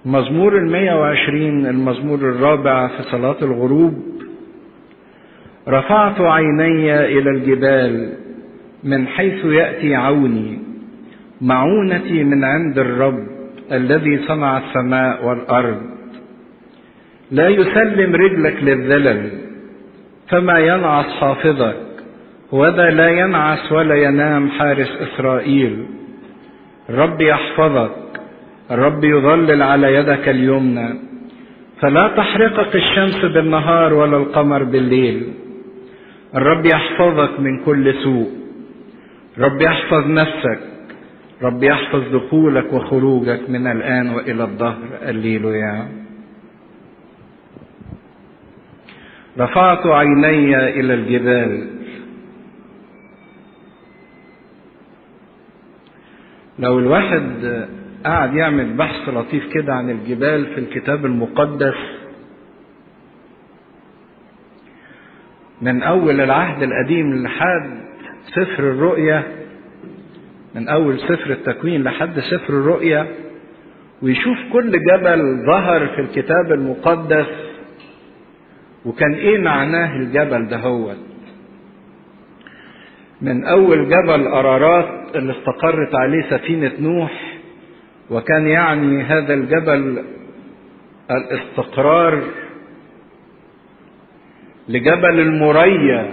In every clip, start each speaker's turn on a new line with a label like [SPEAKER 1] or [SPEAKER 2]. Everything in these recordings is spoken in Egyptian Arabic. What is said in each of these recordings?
[SPEAKER 1] مزمور المية وعشرين المزمور الرابع في صلاة الغروب رفعت عيني إلى الجبال من حيث يأتي عوني معونتي من عند الرب الذي صنع السماء والأرض لا يسلم رجلك للذلل فما ينعس حافظك وذا لا ينعس ولا ينام حارس إسرائيل الرب يحفظك الرب يظلل على يدك اليمنى فلا تحرقك الشمس بالنهار ولا القمر بالليل الرب يحفظك من كل سوء رب يحفظ نفسك رب يحفظ دخولك وخروجك من الآن وإلى الظهر الليلويا رفعت عيني إلى الجبال لو الواحد قعد يعمل بحث لطيف كده عن الجبال في الكتاب المقدس من أول العهد القديم لحد سفر الرؤيا من أول سفر التكوين لحد سفر الرؤيا ويشوف كل جبل ظهر في الكتاب المقدس وكان إيه معناه الجبل دهوت من أول جبل أرارات اللي استقرت عليه سفينة نوح وكان يعني هذا الجبل الاستقرار لجبل المريا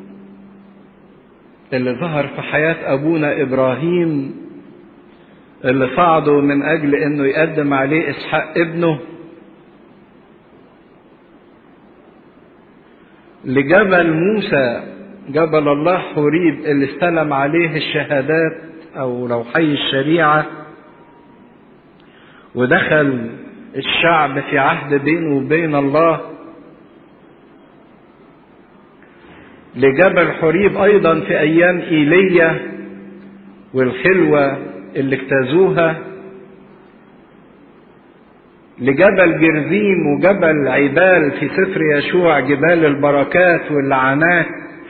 [SPEAKER 1] اللي ظهر في حياة أبونا إبراهيم اللي صعدوا من أجل إنه يقدم عليه إسحاق ابنه لجبل موسى جبل الله حوريب اللي استلم عليه الشهادات أو لو حي الشريعة ودخل الشعب في عهد بينه وبين الله لجبل حريب ايضا في ايام ايليا والخلوه اللي اجتازوها لجبل جرزيم وجبل عبال في سفر يشوع جبال البركات واللعنات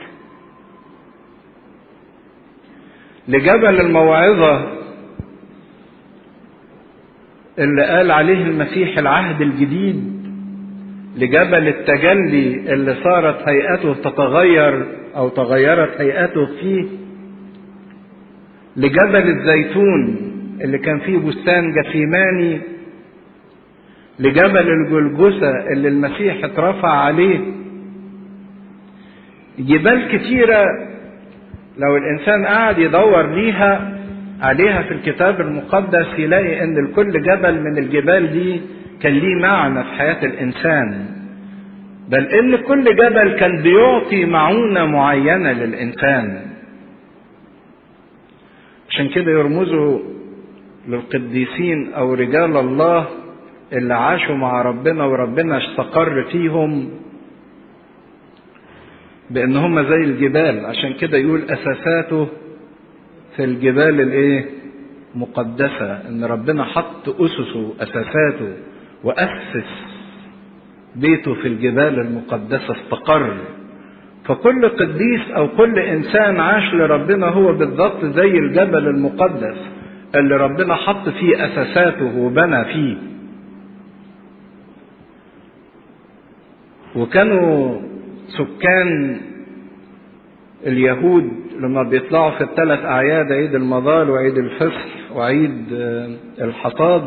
[SPEAKER 1] لجبل الموعظه اللي قال عليه المسيح العهد الجديد لجبل التجلي اللي صارت هيئته تتغير او تغيرت هيئته فيه لجبل الزيتون اللي كان فيه بستان جثيماني لجبل الجلجسة اللي المسيح اترفع عليه جبال كتيرة لو الإنسان قعد يدور ليها عليها في الكتاب المقدس يلاقي ان لكل جبل من الجبال دي كان ليه معنى في حياة الإنسان بل إن كل جبل كان بيعطي معونة معينة للإنسان عشان كده يرمزوا للقديسين أو رجال الله اللي عاشوا مع ربنا وربنا استقر فيهم بأن هم زي الجبال عشان كده يقول أساساته في الجبال الإيه؟ مقدسة إن ربنا حط أسسه أساساته وأسس بيته في الجبال المقدسة استقر فكل قديس أو كل إنسان عاش لربنا هو بالضبط زي الجبل المقدس اللي ربنا حط فيه أساساته وبنى فيه وكانوا سكان اليهود لما بيطلعوا في الثلاث أعياد عيد المظال وعيد الفصح وعيد الحصاد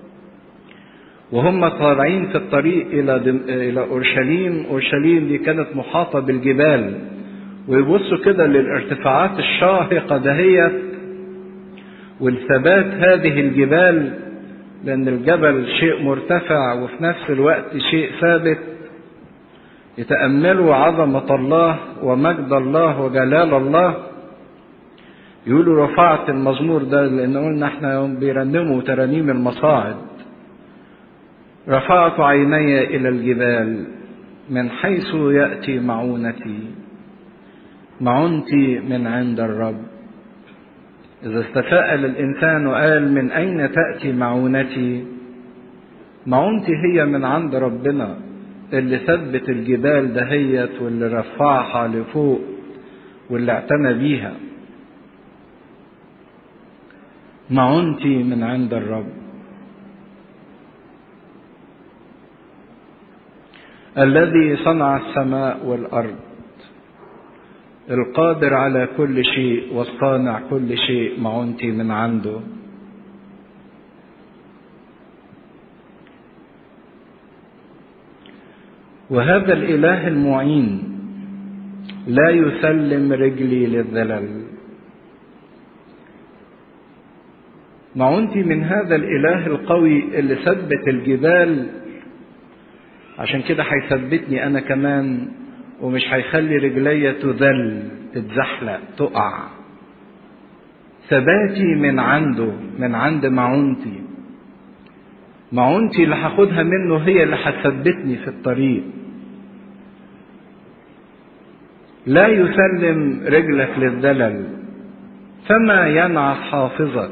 [SPEAKER 1] وهم طالعين في الطريق الى دم... الى اورشليم اورشليم دي كانت محاطه بالجبال ويبصوا كده للارتفاعات الشاهقه دهيت والثبات هذه الجبال لان الجبل شيء مرتفع وفي نفس الوقت شيء ثابت يتاملوا عظمه الله ومجد الله وجلال الله يقولوا رفعت المزمور ده لان قلنا احنا بيرنموا ترانيم المصاعد رفعت عيني الى الجبال من حيث ياتي معونتي معونتي من عند الرب اذا استفاءل الانسان وقال من اين تاتي معونتي معونتي هي من عند ربنا اللي ثبت الجبال دهيت واللي رفعها لفوق واللي اعتنى بيها معونتي من عند الرب الذي صنع السماء والارض القادر على كل شيء والصانع كل شيء معونتي من عنده وهذا الاله المعين لا يسلم رجلي للذلل معونتي من هذا الاله القوي اللي ثبت الجبال عشان كده هيثبتني انا كمان ومش هيخلي رجليا تذل تتزحلق تقع ثباتي من عنده من عند معونتي معونتي اللي هاخدها منه هي اللي هتثبتني في الطريق لا يسلم رجلك للذلل فما ينعس حافظك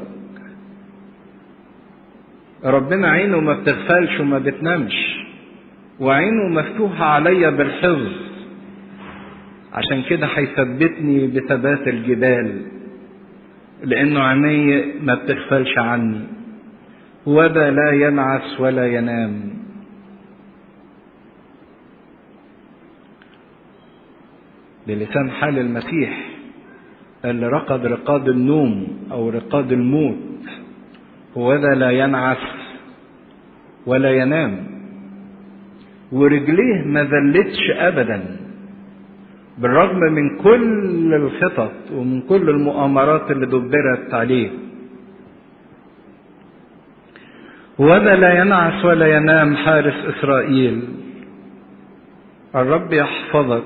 [SPEAKER 1] ربنا عينه ما بتغفلش وما بتنامش وعينه مفتوحة عليا بالحفظ عشان كده هيثبتني بثبات الجبال لانه عيني ما بتغفلش عني وذا لا ينعس ولا ينام بلسان حال المسيح اللي رقد رقاد النوم او رقاد الموت وذا لا ينعس ولا ينام ورجليه ما ذلتش ابدا بالرغم من كل الخطط ومن كل المؤامرات اللي دبرت عليه وذا لا ينعس ولا ينام حارس اسرائيل الرب يحفظك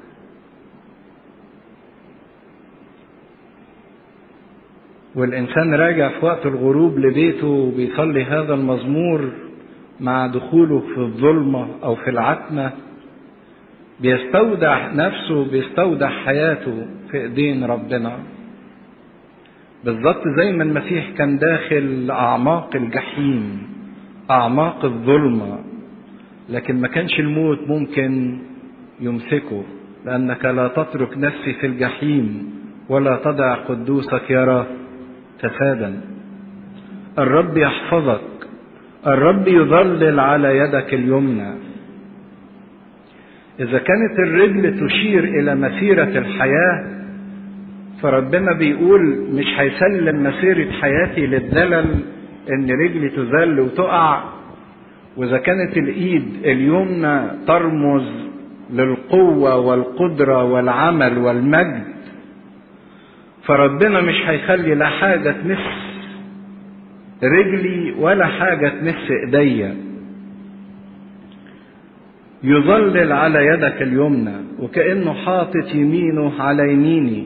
[SPEAKER 1] والإنسان راجع في وقت الغروب لبيته وبيصلي هذا المزمور مع دخوله في الظلمة أو في العتمة بيستودع نفسه بيستودع حياته في إيدين ربنا بالظبط زي ما المسيح كان داخل أعماق الجحيم أعماق الظلمة لكن ما كانش الموت ممكن يمسكه لأنك لا تترك نفسي في الجحيم ولا تدع قدوسك يرى فسادا الرب يحفظك الرب يظلل على يدك اليمنى اذا كانت الرجل تشير الى مسيره الحياه فربنا بيقول مش هيسلم مسيره حياتي للذلل ان رجلي تذل وتقع واذا كانت الايد اليمنى ترمز للقوه والقدره والعمل والمجد فربنا مش هيخلي لا حاجة تمس رجلي ولا حاجة تمس ايديا يظلل على يدك اليمنى وكأنه حاطط يمينه على يميني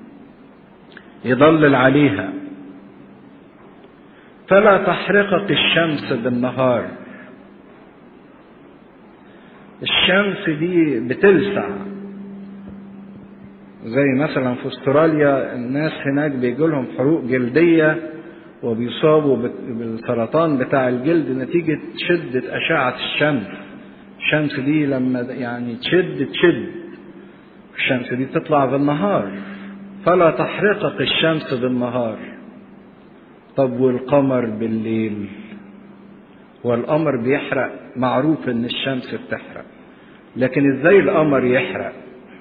[SPEAKER 1] يضلل عليها فلا تحرقك الشمس بالنهار الشمس دي بتلسع زي مثلا في استراليا الناس هناك بيجي لهم حروق جلديه وبيصابوا بالسرطان بتاع الجلد نتيجه شده اشعه الشمس الشمس دي لما يعني تشد تشد الشمس دي تطلع بالنهار فلا تحرقك الشمس بالنهار طب والقمر بالليل والقمر بيحرق معروف ان الشمس بتحرق لكن ازاي القمر يحرق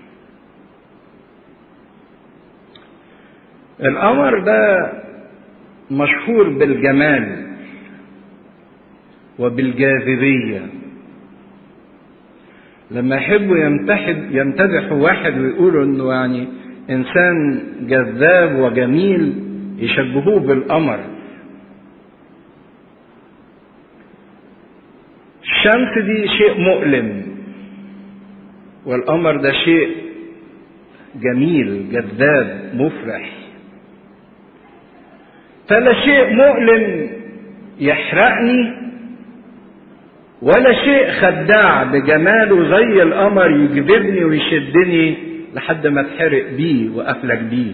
[SPEAKER 1] القمر ده مشهور بالجمال وبالجاذبية لما يحبوا يمتحد يمتدحوا واحد ويقولوا انه يعني انسان جذاب وجميل يشبهوه بالقمر الشمس دي شيء مؤلم والقمر ده شيء جميل جذاب مفرح فلا شيء مؤلم يحرقني ولا شيء خداع بجماله زي القمر يجذبني ويشدني لحد ما اتحرق بيه وافلك بيه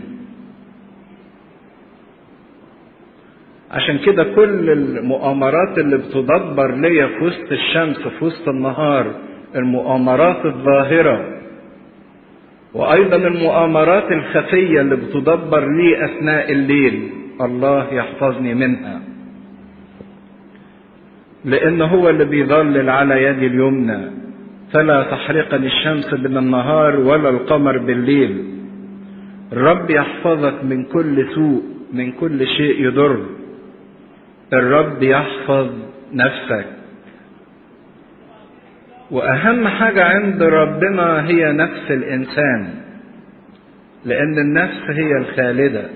[SPEAKER 1] عشان كده كل المؤامرات اللي بتدبر ليا في وسط الشمس في وسط النهار المؤامرات الظاهره وايضا المؤامرات الخفيه اللي بتدبر لي اثناء الليل الله يحفظني منها لان هو اللي بيظلل على يدي اليمنى فلا تحرقني الشمس بالنهار ولا القمر بالليل الرب يحفظك من كل سوء من كل شيء يضر الرب يحفظ نفسك واهم حاجه عند ربنا هي نفس الانسان لان النفس هي الخالده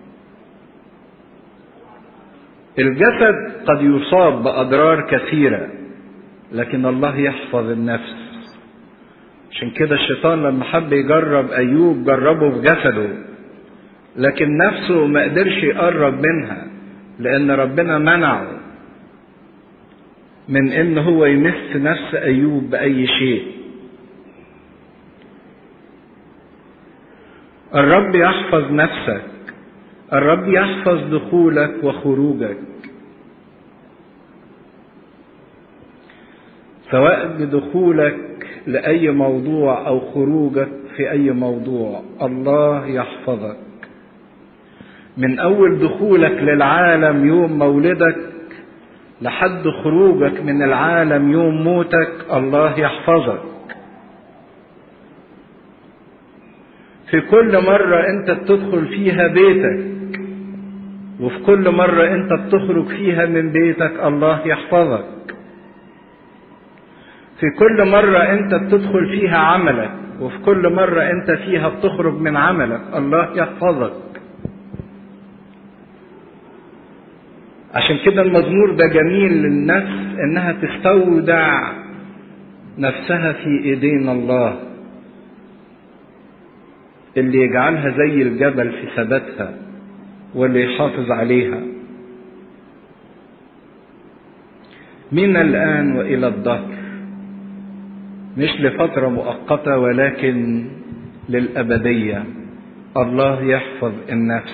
[SPEAKER 1] الجسد قد يصاب باضرار كثيره لكن الله يحفظ النفس عشان كده الشيطان لما حب يجرب ايوب جربه في جسده لكن نفسه ما قدرش يقرب منها لان ربنا منعه من ان هو يمس نفس ايوب باي شيء الرب يحفظ نفسك الرب يحفظ دخولك وخروجك سواء بدخولك لاي موضوع او خروجك في اي موضوع الله يحفظك من اول دخولك للعالم يوم مولدك لحد خروجك من العالم يوم موتك الله يحفظك في كل مرة انت بتدخل فيها بيتك وفي كل مرة انت بتخرج فيها من بيتك الله يحفظك في كل مرة انت بتدخل فيها عملك وفي كل مرة انت فيها بتخرج من عملك الله يحفظك عشان كده المزمور ده جميل للنفس انها تستودع نفسها في ايدين الله اللي يجعلها زي الجبل في ثباتها واللي يحافظ عليها من الان والى الدهر مش لفتره مؤقته ولكن للابديه الله يحفظ النفس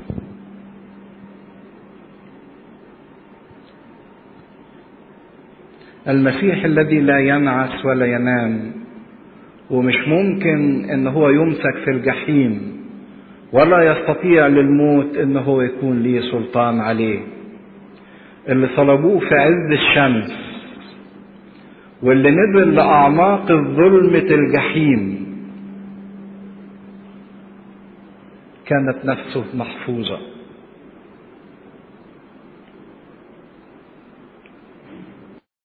[SPEAKER 1] المسيح الذي لا ينعس ولا ينام ومش ممكن ان هو يمسك في الجحيم ولا يستطيع للموت ان هو يكون ليه سلطان عليه اللي صلبوه في عز الشمس واللي نزل لاعماق ظلمه الجحيم كانت نفسه محفوظه